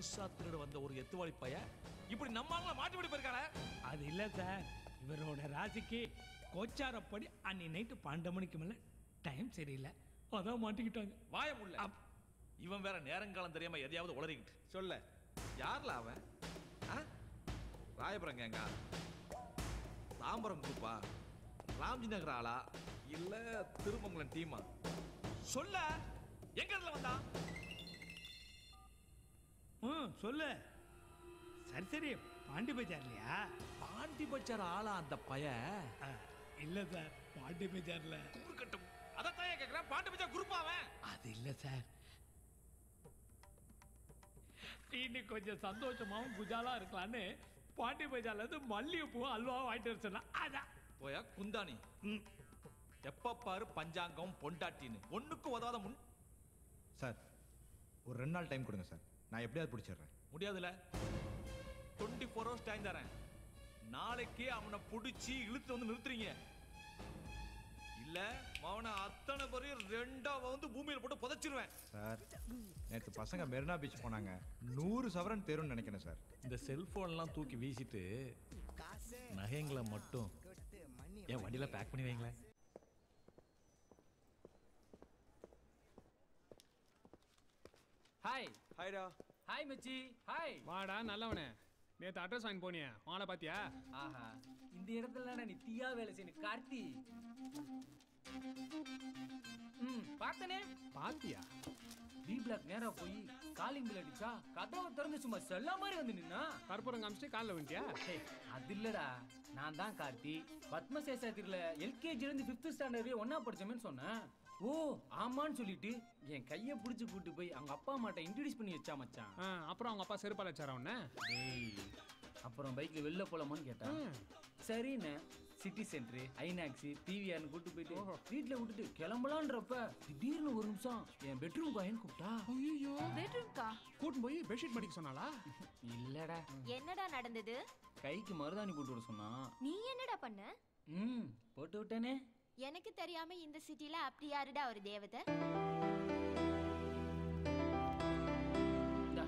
புதுசா திருட வந்த ஒரு எத்துவாளி பைய இப்படி நம்ம ஆளுங்கள மாட்டி விட்டு போயிருக்கானே அது இல்ல சார் இவரோட ராசிக்கு கோச்சாரப்படி அன்னை நைட்டு பன்னெண்டு மணிக்கு மேல டைம் சரியில்லை அதான் மாட்டிக்கிட்டாங்க வாய முல்ல இவன் வேற நேரங்காலம் தெரியாம எதையாவது உளறிக்கிட்டு சொல்ல யார்ல அவன் ஆ? ராயபுரம் கேங்கா தாம்பரம் குரூப்பா ராம்ஜி நகர் ஆளா இல்ல திருமங்கலம் டீமா சொல்ல எங்க இடத்துல வந்தான் ம் சொல்லு சரி சரி பாண்டி பஜார்லையா பாண்டி பச்சார் ஆளா அந்த பைய ஆ, இல்ல சார் பாண்டி பஜார்ல இருக்கட்டும் அதான் கேக்குறேன் பாண்டி பச்சார் குரூப் அவன் அது இல்ல சார் இன்னைக்கு கொஞ்சம் சந்தோஷமாவும் குஜாலா இருக்கலான்னு பாண்டி பஜார்ல இருந்து மல்லிகைப்பூ அல்வா வாங்கிட்டு வர சொன்னா அதான் போயா குந்தாணி ம். எப்ப பாரு பஞ்சாங்கம் பொண்டாட்டின்னு ஒண்ணுக்கு உதவாத முன் சார் ஒரு ரெண்டு நாள் டைம் கொடுங்க சார் நான் எப்படியாவது பிடிச்சிடுறேன் முடியாதுல டுவெண்ட்டி ஃபோர் ஹவர்ஸ் டைம் தரேன் நாளைக்கே அவனை புடிச்சு இழுத்து வந்து நிறுத்துறீங்க இல்ல அவனை அத்தனை பேரையும் ரெண்டா வந்து பூமியில போட்டு புதைச்சிருவேன் சார் நேற்று பசங்க மெரினா பீச் போனாங்க நூறு சவரன் தேரும்னு நினைக்கிறேன் சார் இந்த செல்போன்லாம் தூக்கி வீசிட்டு நகைங்களை மட்டும் என் வண்டியில பேக் பண்ணி வைங்களேன் ஹாய் ஹாய்டா ஹாய் மச்சி ஹாய் வாடா நல்லவனே நேத்து அட்ரஸ் வாங்கி போனியே மாலை பாத்தியா ஆஹா இந்த இடத்துல நீ தீயா வேலை செய்யணும் கார்த்தி ம் பார்த்தனே பாத்தியா பி பிளாக் நேரா போய் காலிங் பில் அடிச்சா கதவை திறந்து சும்மா செல்ல மாதிரி வந்து நின்னா கற்பூரம் காமிச்சிட்டு காலில் வந்துட்டியா ஹே, அது இல்லடா நான் தான் கார்த்தி பத்மசேஷாத்திரில எல்கேஜி இருந்து ஃபிஃப்த் ஸ்டாண்டர்ட் வரையும் ஒண்ணா படிச்சோமேன்னு சொன்னேன் ஓ ஆமான்னு சொல்லிட்டு என் கையை பிடிச்சு கூட்டு போய் அவங்க அப்பா அம்மாட்ட இன்ட்ரடியூஸ் பண்ணி வச்சா மச்சான் ஆ, அப்புறம் அவங்க அப்பா செருப்பால வச்சாரா உன்ன டேய் அப்புறம் பைக்ல வெளில போலாமான்னு கேட்டான் சரின்னு சிட்டி சென்டர் ஐநாக்ஸ் பிவிஆர்னு கூட்டு போயிட்டு வீட்ல விட்டுட்டு கிளம்பலான்றப்ப திடீர்னு ஒரு நிமிஷம் என் பெட்ரூம் காயின்னு கூப்பிட்டா ஐயோ பெட்ரூம்க்கா கூட்டின்னு போய் பெட்ஷீட் மடிக்க சொன்னாளா இல்லடா என்னடா நடந்தது கைக்கு மருதாணி போட்டு விட சொன்னா நீ என்னடா பண்ண ம் போட்டு விட்டேனே எனக்கு தெரியாம இந்த சிட்டில அப்படி யாருடா ஒரு தேவதை இந்தா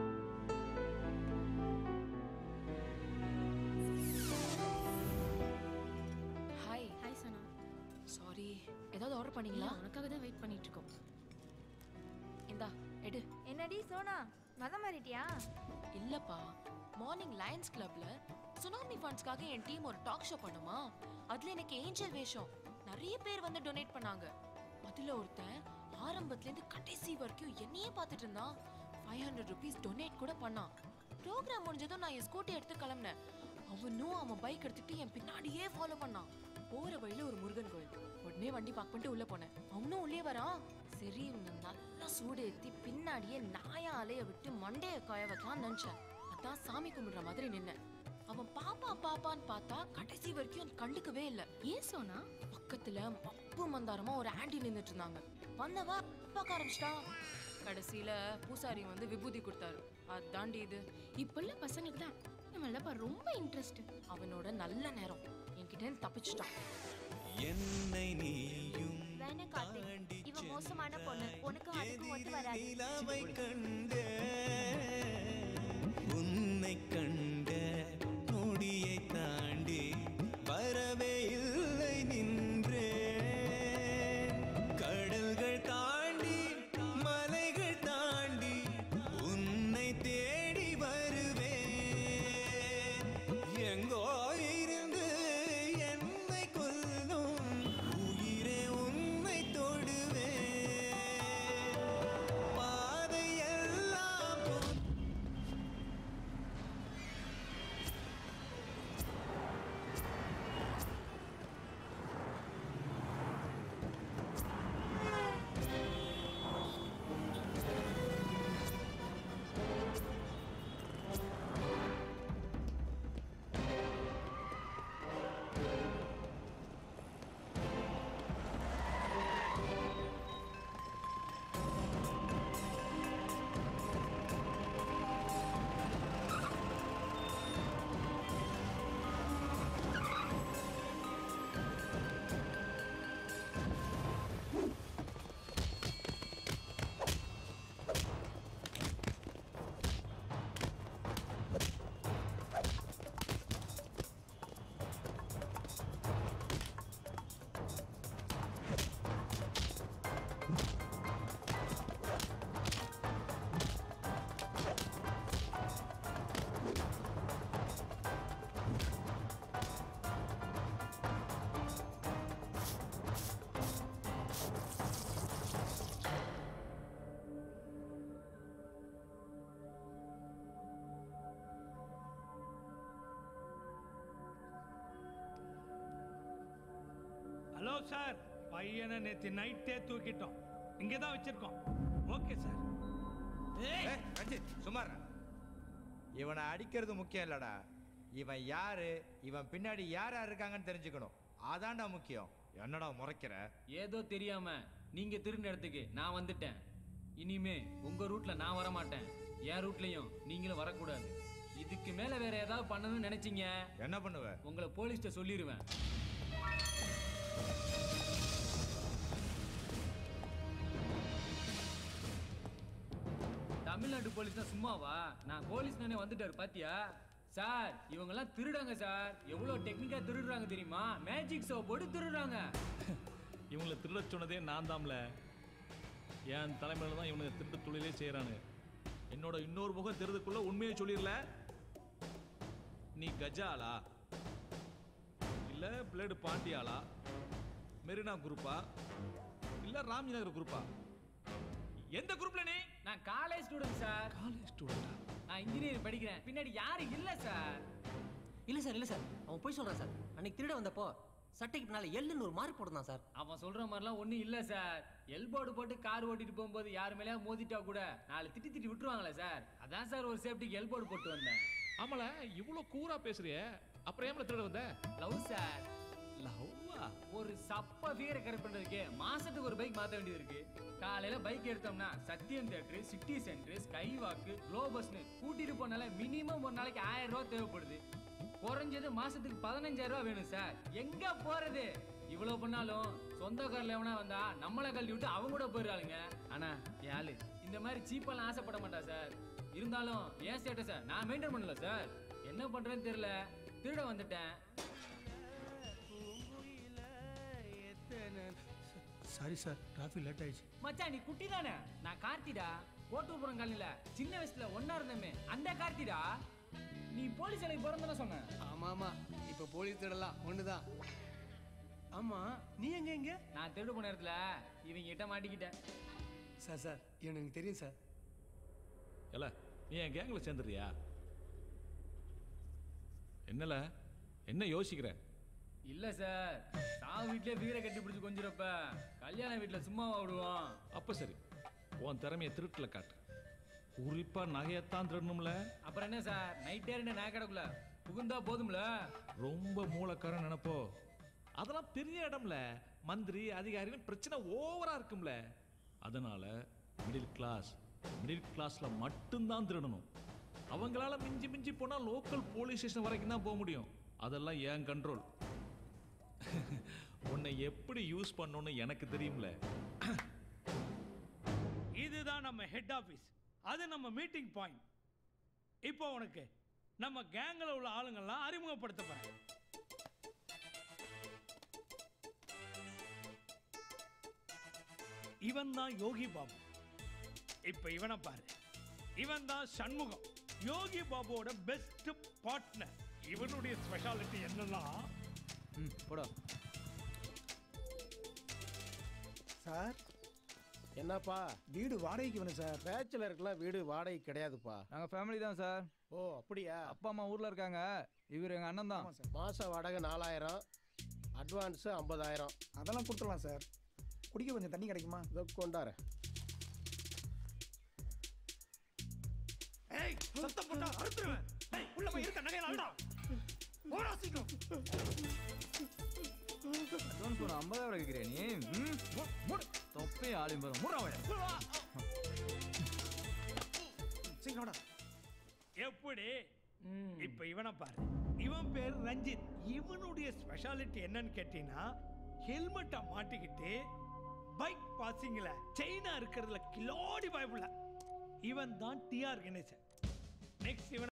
ஹாய் ஹாய் சனா சாரி ஏதாவது ஆர்டர் பண்ணீங்களா உனக்காக தான் வெயிட் பண்ணிட்டு இருக்கோம் இந்தா எடு என்னடி சோனா மதம் மாறிட்டியா இல்லப்பா மார்னிங் லயன்ஸ் கிளப்ல சுனாமி ஃபண்ட்ஸ்க்காக என் டீம் ஒரு டாக் ஷோ பண்ணுமா அதுல எனக்கு ஏஞ்சல் வேஷம் நிறைய பேர் வந்து டொனேட் பண்ணாங்க அதுல ஒருத்தன் ஆரம்பத்துல இருந்து கடைசி வரைக்கும் என்னையே பார்த்துட்டு இருந்தான் ஃபைவ் ஹண்ட்ரட் ருபீஸ் டொனேட் கூட பண்ணான் ப்ரோக்ராம் முடிஞ்சதும் நான் என் ஸ்கூட்டி எடுத்து கிளம்பினேன் அவனும் அவன் பைக் எடுத்துட்டு என் பின்னாடியே ஃபாலோ பண்ணான் போற வழியில ஒரு முருகன் கோயில் உடனே வண்டி பார்க் பண்ணிட்டு உள்ள போனேன் அவனும் உள்ளே வரான் சரி இவனை நல்லா சூடு ஏத்தி பின்னாடியே நாயா அலைய விட்டு மண்டைய காய வைக்கலாம்னு நினைச்சேன் அதான் சாமி கும்பிடுற மாதிரி நின்னேன் அவன் பாப்பா பாப்பான்னு பார்த்தா கடைசி வரைக்கும் கண்டுக்கவே இல்ல ஏன் சோனா பக்கத்துல மப்பு மந்தாரமா ஒரு ஆண்டி நின்னுட்டு இருந்தாங்க வந்தவ பார்க்க ஆரம்பிச்சிட்டா கடைசியில பூசாரி வந்து விபூதி கொடுத்தாரு அதாண்டி இது இப்பெல்லாம் பசங்களுக்கு தான் நம்மளப்பா ரொம்ப இன்ட்ரெஸ்ட் அவனோட நல்ல நேரம் என்கிட்ட இருந்து தப்பிச்சிட்டான் என்னை நீயும் வேணா கார்த்திக் இவ மோசமான பொண்ணு உனக்கு அதுக்கு ஒத்து வராது நிலாவை கண்ட உன்னை கண்ட நொடியை தாண்டி வரவே இல்லை நின்றே கடல்கள் தாண்டி மலைகள் தாண்டி உன்னை தேடி வருவேன் எங்கோ இருந்து என்னை கொல்லும் உயிரே உன்னை தொடுவேன் பாதையெல்லாம் சார் பையனை நேத்து நைட்டே தூக்கிட்டோம் இங்கே தான் வச்சிருக்கோம் ஓகே சார் ஏய், ரஞ்சித் சுமார் இவனை அடிக்கிறது முக்கியம் இல்லடா இவன் யாரு இவன் பின்னாடி யார் யார் இருக்காங்கன்னு தெரிஞ்சுக்கணும் அதான்டா முக்கியம் என்னடா முறைக்கிற ஏதோ தெரியாம நீங்க திருந்த இடத்துக்கு நான் வந்துட்டேன் இனிமே உங்க ரூட்ல நான் வர மாட்டேன் என் ரூட்லயும் நீங்களும் வரக்கூடாது இதுக்கு மேல வேற ஏதாவது பண்ணணும்னு நினைச்சீங்க என்ன பண்ணுவ உங்களை போலீஸ்ட்ட சொல்லிடுவேன் தமிழ்நாட்டு போலீஸ் தான் சும்மாவா நான் போலீஸ் நானே வந்துட்டாரு பாத்தியா சார் இவங்கெல்லாம் திருடாங்க சார் எவ்வளவு டெக்னிக்கா திருடுறாங்க தெரியுமா மேஜிக் ஷோ போட்டு திருடுறாங்க இவங்களை திருட சொன்னதே நான் தான்ல என் தலைமையில தான் இவனுக்கு திருட்டு தொழிலே செய்கிறானு என்னோட இன்னொரு முகம் தெரிறதுக்குள்ள உண்மையை சொல்லிடல நீ கஜாலா இல்ல பிளேடு பாண்டியாளா மெரினா குரூப்பா இல்ல ராம்ஜி நகர் குரூப்பா எந்த குரூப்ல நீ நான் காலேஜ் ஸ்டூடெண்ட் சார் காலேஜ் ஸ்டூடெண்டா நான் இன்ஜினியரிங் படிக்கிறேன் பின்னாடி யாரும் இல்ல சார் இல்ல சார் இல்ல சார் அவன் போய் சொல்றான் சார் அன்னைக்கு திருட வந்தப்போ சட்டைக்கு பின்னால எள்ளுன்னு ஒரு மார்க் போட்டுருந்தான் சார் அவன் சொல்ற மாதிரிலாம் ஒண்ணும் இல்ல சார் எல்போர்டு போட்டு கார் ஓட்டிட்டு போகும்போது யார் மேலயா மோதிட்டா கூட நாலு திட்டி திட்டி விட்டுருவாங்களே சார் அதான் சார் ஒரு சேஃப்டிக்கு எல்போர்டு போட்டு வந்தேன் ஆமால இவ்வளவு கூரா பேசுறிய அப்புறம் ஏம்ல திருட வந்த லவ் சார் லவ்வா ஒரு சப்ப ஃபிகரை கரெக்ட் பண்றதுக்கு மாசத்துக்கு ஒரு பைக் மாத்த வேண்டியது இருக்கு காலையில பைக் எடுத்தோம்னா Sathyam theatre city centre Skywalk குளோபஸ்னு கூட்டிட்டு போனால மினிமம் ஒரு நாளைக்கு ஆயிரம் ரூபாய் தேவைப்படுது குறைஞ்சது மாசத்துக்கு பதினஞ்சாயிரம் ரூபாய் வேணும் சார் எங்க போறது இவ்வளவு பண்ணாலும் சொந்தக்காரில் எவனா வந்தா நம்மளை கழட்டி விட்டு அவங்க கூட போயிடுறாளுங்க ஆனா யாழு இந்த மாதிரி சீப்பெல்லாம் ஆசைப்பட மாட்டா சார் இருந்தாலும் ஏன் ஸ்டேட்டஸை நான் மெயின்டைன் பண்ணல சார் என்ன பண்றேன்னு தெரியல திருட வந்துட்டேன் சாரி சார் டிராஃபிக் லேட் ஆயிடுச்சு மச்சான் நீ குட்டி தானே நான் கார்த்திடா கோட்டூர்புரம் காலனில சின்ன வயசுல ஒன்னா இருந்தமே அந்த கார்த்திடா நீ போலீஸ் எனக்கு பிறந்தன சொன்ன ஆமா ஆமா இப்ப போலீஸ் திருடலாம் ஒண்ணுதான் ஆமா நீ எங்க எங்க நான் திருடு போன இடத்துல இவங்க கிட்ட மாட்டிக்கிட்டேன் சார் சார் எனக்கு தெரியும் சார் இல்ல நீ என் கேங்ல சேர்ந்துறியா என்னல என்ன யோசிக்கிற இல்ல சார் சாவு வீட்லயே வீரை கட்டி பிடிச்சு கொஞ்சிரப்ப கல்யாண வீட்டுல சும்மாவா விடுவோம் அப்ப சரி உன் திறமைய திருட்டுல காட்டு குறிப்பா நகையத்தான் திருடணும்ல அப்புறம் என்ன சார் நைட்டே ரெண்டு நாக்கடக்குள்ள புகுந்தா போதும்ல ரொம்ப மூலக்காரன் நினைப்போ அதெல்லாம் பெரிய இடம்ல மந்திரி அதிகாரின்னு பிரச்சனை ஓவரா இருக்கும்ல அதனால மிடில் கிளாஸ் மிடில் கிளாஸ்ல மட்டும்தான் திருடணும் அவங்களால மிஞ்சி மிஞ்சி போனா லோக்கல் போலீஸ் ஸ்டேஷன் வரைக்கும் தான் போக முடியும் அதெல்லாம் ஏன் கண்ட்ரோல் உன்னை எப்படி யூஸ் பண்ணணும்னு எனக்கு தெரியும்ல இதுதான் நம்ம ஹெட் ஆஃபீஸ் அது நம்ம மீட்டிங் பாயிண்ட் இப்போ உனக்கு நம்ம கேங்கில் உள்ள ஆளுங்கள்லாம் அறிமுகப்படுத்த போறேன் இவன் தான் யோகி பாபு இப்போ இவனை பாரு இவன் தான் சண்முகம் யோகி பாபுவோட பெஸ்ட் பார்ட்னர் இவனுடைய ஸ்பெஷாலிட்டி என்னன்னா போடா சார் என்னப்பா வீடு வாடகைக்கு வேணும் சார் பேச்சுலருக்குலாம் வீடு வாடகை கிடையாதுப்பா நாங்கள் ஃபேமிலி தான் சார் ஓ அப்படியா அப்பா அம்மா ஊரில் இருக்காங்க இவர் எங்கள் அண்ணன் தான் ஆமாம் சார் மாத வாடகை நாலாயிரம் அட்வான்ஸு ஐம்பதாயிரம் அதெல்லாம் கொடுத்துடலாம் சார் குடிக்க கொஞ்சம் தண்ணி கிடைக்குமா இதோ கொண்டாரேன் ஏய் சத்தம் போட்டா அறுத்துருவேன் ஏய் உள்ள போய் இருக்க நகையெல்லாம் அழுடா ஓடா சீக்கிரம் அட்வான்ஸ் ஒரு ஐம்பதாயிரம் கேட்குறியா நீ ம்? மூடு. தொப்பை ஆளும் வரும் மூணா சீக்கிரம் வாடா எப்படி இப்ப இவனை பாரு இவன் பேர் ரஞ்சித் இவனுடைய ஸ்பெஷாலிட்டி என்னன்னு கேட்டீங்கன்னா ஹெல்மெட்டை மாட்டிக்கிட்டு பைக் பாசிங்ல செயினா இருக்கிறதுல கிலோடி பயப்புல இவன் தான் டிஆர் கணேசன்